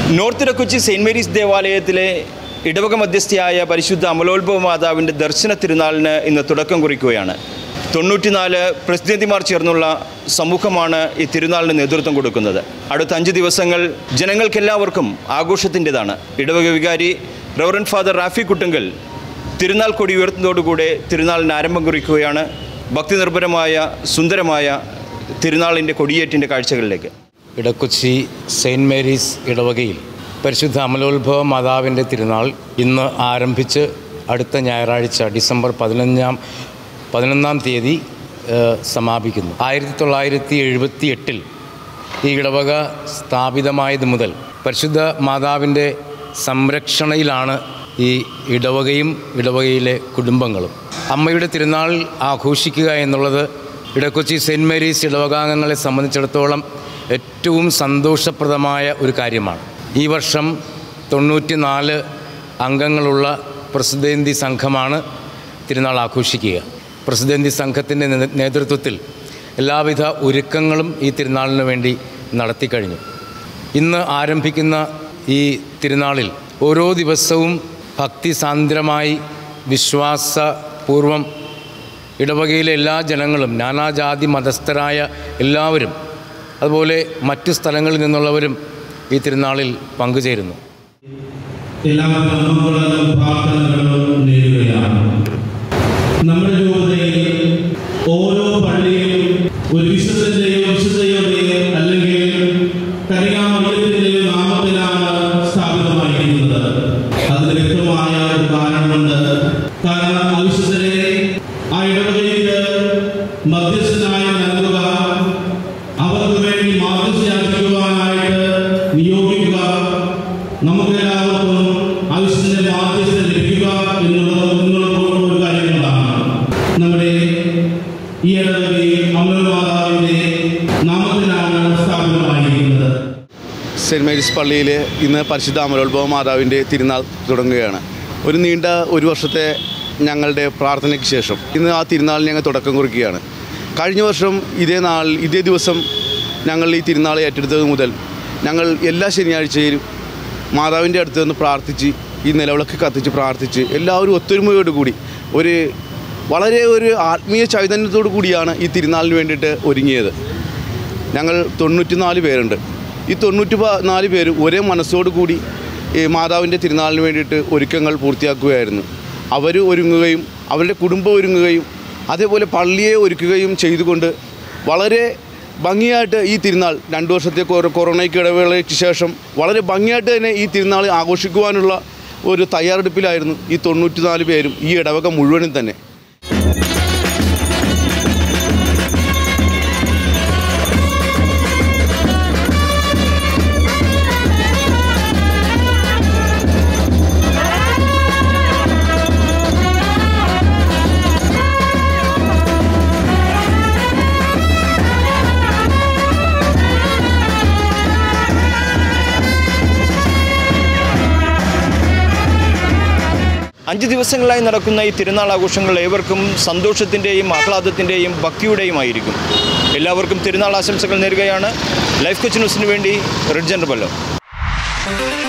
north Kochi saint Mary's ദേവാലയത്തിലെ ഇടവക മധ്യസ്ഥയായ പരിശുദ്ധ അമലോത്ഭവ മാതാവിൻ്റെ ദർശന തിരുനാളിന് ഇന്ന് തുടക്കം കുറിക്കുകയാണ് തൊണ്ണൂറ്റിനാല് പ്രതിനിധിമാർ ചേർന്നുള്ള സമൂഹമാണ് ഈ തിരുനാളിന് നേതൃത്വം കൊടുക്കുന്നത് അടുത്ത അഞ്ച് ദിവസങ്ങൾ ജനങ്ങൾക്കെല്ലാവർക്കും ആഘോഷത്തിൻ്റെതാണ് ഇടവക വികാരി റവറൻ ഫാദർ റാഫി കുട്ടുങ്കൽ തിരുനാൾ കൊടി ഉയർത്തുന്നതോടുകൂടെ തിരുനാളിന് ആരംഭം കുറിക്കുകയാണ് ഭക്തിനിർഭരമായ സുന്ദരമായ തിരുനാളിൻ്റെ കൊടിയേറ്റിൻ്റെ കാഴ്ചകളിലേക്ക് ഇടക്കൊച്ചി സെയിൻറ്റ് മേരീസ് ഇടവകയിൽ പരിശുദ്ധ അമലോത്ഭവ മാതാവിൻ്റെ തിരുനാൾ ഇന്ന് ആരംഭിച്ച് അടുത്ത ഞായറാഴ്ച ഡിസംബർ പതിനഞ്ചാം പതിനൊന്നാം തീയതി ഏഹ്, സമാപിക്കുന്നു ആയിരത്തി തൊള്ളായിരത്തി എഴുപത്തി എട്ടിൽ ഈ ഇടവക സ്ഥാപിതമായത് മുതൽ പരിശുദ്ധ മാതാവിൻ്റെ സംരക്ഷണയിലാണ് ഈ ഇടവകയും ഇടവകയിലെ കുടുംബങ്ങളും അമ്മയുടെ തിരുനാൾ ആഘോഷിക്കുക എന്നുള്ളത് ഇടക്കൊച്ചി സെൻറ്റ് മേരീസ് ഇടവകാംഗങ്ങളെ സംബന്ധിച്ചിടത്തോളം ഏറ്റവും സന്തോഷപ്രദമായ ഒരു കാര്യമാണ് ഈ വർഷം തൊണ്ണൂറ്റി നാല് അംഗങ്ങളുള്ള പ്രസിദ്ധേന്തി സംഘമാണ് തിരുനാൾ ആഘോഷിക്കുക പ്രസിദ്ധേന്തി സംഘത്തിൻ്റെ നേ- നേതൃത്വത്തിൽ എല്ലാവിധ ഒരുക്കങ്ങളും ഈ തിരുനാളിന് വേണ്ടി നടത്തിക്കഴിഞ്ഞു ഇന്ന് ആരംഭിക്കുന്ന ഈ തിരുനാളിൽ ഓരോ ദിവസവും ഭക്തിസാന്ദ്രമായി വിശ്വാസപൂർവം ഇടവകയിലെ എല്ലാ ജനങ്ങളും നാനാജാതി മതസ്ഥരായ എല്ലാവരും അതുപോലെ മറ്റു സ്ഥലങ്ങളിൽ നിന്നുള്ളവരും ഈ തിരുനാളിൽ പങ്കുചേരുന്നു എല്ലാ കർമ്മങ്ങളും പ്രാർത്ഥനകളും നേടുകയാണ് നമ്മുടെ രൂപതയിൽ ഓരോ പള്ളിയും ഒരു വിശുദ്ധന്റെയോ വിശുദ്ധയുടെയോ അല്ലെങ്കിൽ കനികാമയത്തിന്റെയോ നാമത്തിലാണ് സ്ഥാപിതമായിരിക്കുന്നത് അതിന് വ്യക്തമായ ഒരു കാരണമുണ്ട് കാരണം ആ വിശുദ്ധരെ ആ ഇടവകയില് മധ്യസ്ഥനായി നൽകുക അവർക്ക് വേണ്ടി മാതൃശാസിക്കുവാനായിട്ട് നിയോഗിക്കുക നമുക്കെല്ലാവർക്കും ആവശ്യത്തിന്റെ മാധ്യസ്ഥ ലഭിക്കുക എന്നുള്ളത് മുന്നോട്ട് ഒരു കാര്യങ്ങളാണ് നമ്മുടെ ഈ ഇടവകയിൽ അമൃതമാതാവിന്റെ നാമത്തിലാണ് സ്ഥാപിതമായിരിക്കുന്നത് സെൻറ്റ് മേരീസ് പള്ളിയിൽ ഇന്ന് പരിശുദ്ധ അമലോത്ഭവ മാതാവിൻ്റെ തിരുനാൾ തുടങ്ങുകയാണ് ഒരു നീണ്ട ഒരു വർഷത്തെ ഞങ്ങളുടെ പ്രാർത്ഥനയ്ക്ക് ശേഷം ഇന്ന് ആ തിരുനാളിന് ഞങ്ങൾ തുടക്കം കുറിക്കുകയാണ് കഴിഞ്ഞ വർഷം ഇതേ നാൾ ഇതേ ദിവസം ഞങ്ങൾ ഈ തിരുനാൾ ഏറ്റെടുത്തത് മുതൽ ഞങ്ങൾ എല്ലാ ശനിയാഴ്ചയിലും മാതാവിൻ്റെ അടുത്ത് നിന്ന് പ്രാർത്ഥിച്ച് ഈ നിലവിളക്ക് കത്തിച്ച് പ്രാർത്ഥിച്ച് എല്ലാവരും ഒത്തൊരുമയോടുകൂടി ഒരു വളരെ ഒരു ആത്മീയ ചൈതന്യത്തോടു കൂടിയാണ് ഈ തിരുനാളിന് വേണ്ടിയിട്ട് ഒരുങ്ങിയത് ഞങ്ങൾ തൊണ്ണൂറ്റിനാല് പേരുണ്ട് ഈ തൊണ്ണൂറ്റി പ- നാല് പേര് ഒരേ മനസ്സോടു കൂടി ഈ മാതാവിൻ്റെ തിരുനാളിന് വേണ്ടിയിട്ട് ഒരുക്കങ്ങൾ പൂർത്തിയാക്കുകയായിരുന്നു അവർ ഒരുങ്ങുകയും അവരുടെ കുടുംബം ഒരുങ്ങുകയും അതേപോലെ പള്ളിയെ ഒരുക്കുകയും ചെയ്തുകൊണ്ട് വളരെ ഭംഗിയായിട്ട് ഈ തിരുനാൾ രണ്ട് വർഷത്തെ കൊറ- കൊറോണയ്ക്ക് ഇടവേളയ്ക്ക് ശേഷം വളരെ ഭംഗിയായിട്ട് തന്നെ ഈ തിരുനാൾ ആഘോഷിക്കുവാനുള്ള ഒരു തയ്യാറെടുപ്പിലായിരുന്നു ഈ തൊണ്ണൂറ്റിനാല് പേരും ഈ ഇടവക മുഴുവനും തന്നെ അഞ്ച് ദിവസങ്ങളായി നടക്കുന്ന ഈ തിരുനാൾ ആഘോഷങ്ങൾ ഏവർക്കും സന്തോഷത്തിൻ്റെയും ആഹ്ലാദത്തിൻ്റെയും ഭക്തിയുടെയുമായിരിക്കും എല്ലാവർക്കും തിരുനാൾ ആശംസകൾ നേരുകയാണ് ലൈഫ് കൊച്ച് ന്യൂസിന് വേണ്ടി റിഡ്ജൻ പല്ലോ